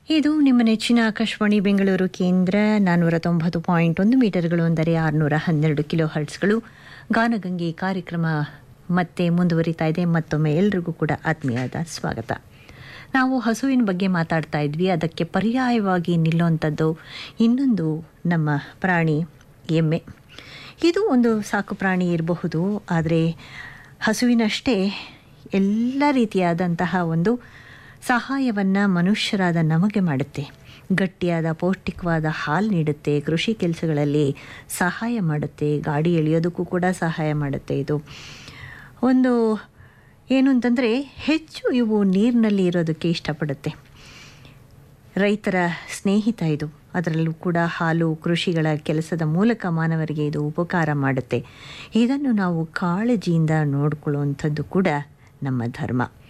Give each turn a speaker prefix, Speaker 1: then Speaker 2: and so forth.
Speaker 1: ಇದು ನಿಮ್ಮ ನೆಚ್ಚಿನ ಆಕಾಶವಾಣಿ ಬೆಂಗಳೂರು ಕೇಂದ್ರ ನಾನ್ನೂರ ತೊಂಬತ್ತು ಪಾಯಿಂಟ್ ಒಂದು ಮೀಟರ್ಗಳು ಅಂದರೆ ಆರುನೂರ ಹನ್ನೆರಡು ಕಿಲೋ ಹರ್ಟ್ಸ್ಗಳು ಗಾನಗಂಗೆ ಕಾರ್ಯಕ್ರಮ ಮತ್ತೆ ಮುಂದುವರಿತಾ ಇದೆ ಮತ್ತೊಮ್ಮೆ ಎಲ್ರಿಗೂ ಕೂಡ ಆತ್ಮೀಯವಾದ ಸ್ವಾಗತ ನಾವು ಹಸುವಿನ ಬಗ್ಗೆ ಮಾತಾಡ್ತಾ ಇದ್ವಿ ಅದಕ್ಕೆ ಪರ್ಯಾಯವಾಗಿ ನಿಲ್ಲುವಂಥದ್ದು ಇನ್ನೊಂದು ನಮ್ಮ ಪ್ರಾಣಿ ಎಮ್ಮೆ ಇದು ಒಂದು ಸಾಕು ಪ್ರಾಣಿ ಇರಬಹುದು ಆದರೆ ಹಸುವಿನಷ್ಟೇ ಎಲ್ಲ ರೀತಿಯಾದಂತಹ ಒಂದು ಸಹಾಯವನ್ನು ಮನುಷ್ಯರಾದ ನಮಗೆ ಮಾಡುತ್ತೆ ಗಟ್ಟಿಯಾದ ಪೌಷ್ಟಿಕವಾದ ಹಾಲು ನೀಡುತ್ತೆ ಕೃಷಿ ಕೆಲಸಗಳಲ್ಲಿ ಸಹಾಯ ಮಾಡುತ್ತೆ ಗಾಡಿ ಎಳೆಯೋದಕ್ಕೂ ಕೂಡ ಸಹಾಯ ಮಾಡುತ್ತೆ ಇದು ಒಂದು ಏನು ಅಂತಂದರೆ ಹೆಚ್ಚು ಇವು ನೀರಿನಲ್ಲಿ ಇರೋದಕ್ಕೆ ಇಷ್ಟಪಡುತ್ತೆ ರೈತರ ಸ್ನೇಹಿತ ಇದು ಅದರಲ್ಲೂ ಕೂಡ ಹಾಲು ಕೃಷಿಗಳ ಕೆಲಸದ ಮೂಲಕ ಮಾನವರಿಗೆ ಇದು ಉಪಕಾರ ಮಾಡುತ್ತೆ ಇದನ್ನು ನಾವು ಕಾಳಜಿಯಿಂದ ನೋಡಿಕೊಳ್ಳುವಂಥದ್ದು ಕೂಡ ನಮ್ಮ ಧರ್ಮ